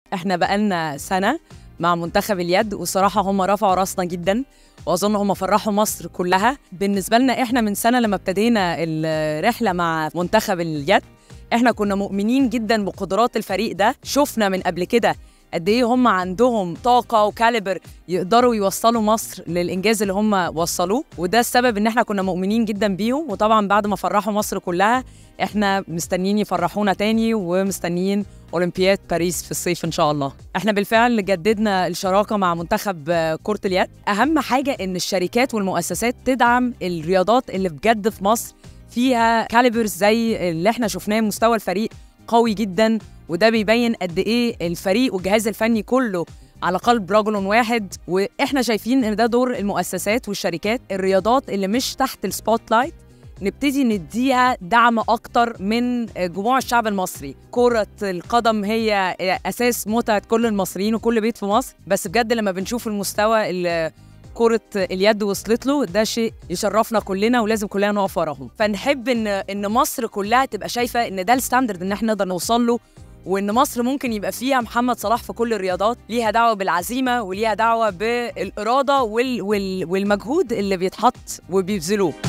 احنا بقالنا سنه مع منتخب اليد وصراحه هم رفعوا راسنا جدا واظن هم فرحوا مصر كلها بالنسبه لنا احنا من سنه لما ابتدينا الرحله مع منتخب اليد احنا كنا مؤمنين جدا بقدرات الفريق ده شفنا من قبل كده قد ايه هم عندهم طاقه وكاليبر يقدروا يوصلوا مصر للانجاز اللي هم وصلوه وده السبب ان احنا كنا مؤمنين جدا بيهم وطبعا بعد ما فرحوا مصر كلها احنا مستنيين يفرحونا تاني ومستنيين اولمبياد باريس في الصيف ان شاء الله احنا بالفعل جددنا الشراكه مع منتخب كره اليد اهم حاجه ان الشركات والمؤسسات تدعم الرياضات اللي بجد في مصر فيها كاليبرز زي اللي احنا شفناه مستوى الفريق قوي جدا وده بيبين قد ايه الفريق والجهاز الفني كله على قلب رجل واحد واحنا شايفين ان ده دور المؤسسات والشركات الرياضات اللي مش تحت السبوت لايت نبتدي نديها دعم اكتر من جموع الشعب المصري كرة القدم هي اساس متعة كل المصريين وكل بيت في مصر بس بجد لما بنشوف المستوى اللي كرة اليد وصلت له ده شيء يشرفنا كلنا ولازم كلنا نقف وراهم فنحب ان ان مصر كلها تبقى شايفه ان ده الستاندرد ان احنا نقدر نوصل له وان مصر ممكن يبقى فيها محمد صلاح في كل الرياضات ليها دعوه بالعزيمه وليها دعوه بالاراده وال وال والمجهود اللي بيتحط وبيبذلوه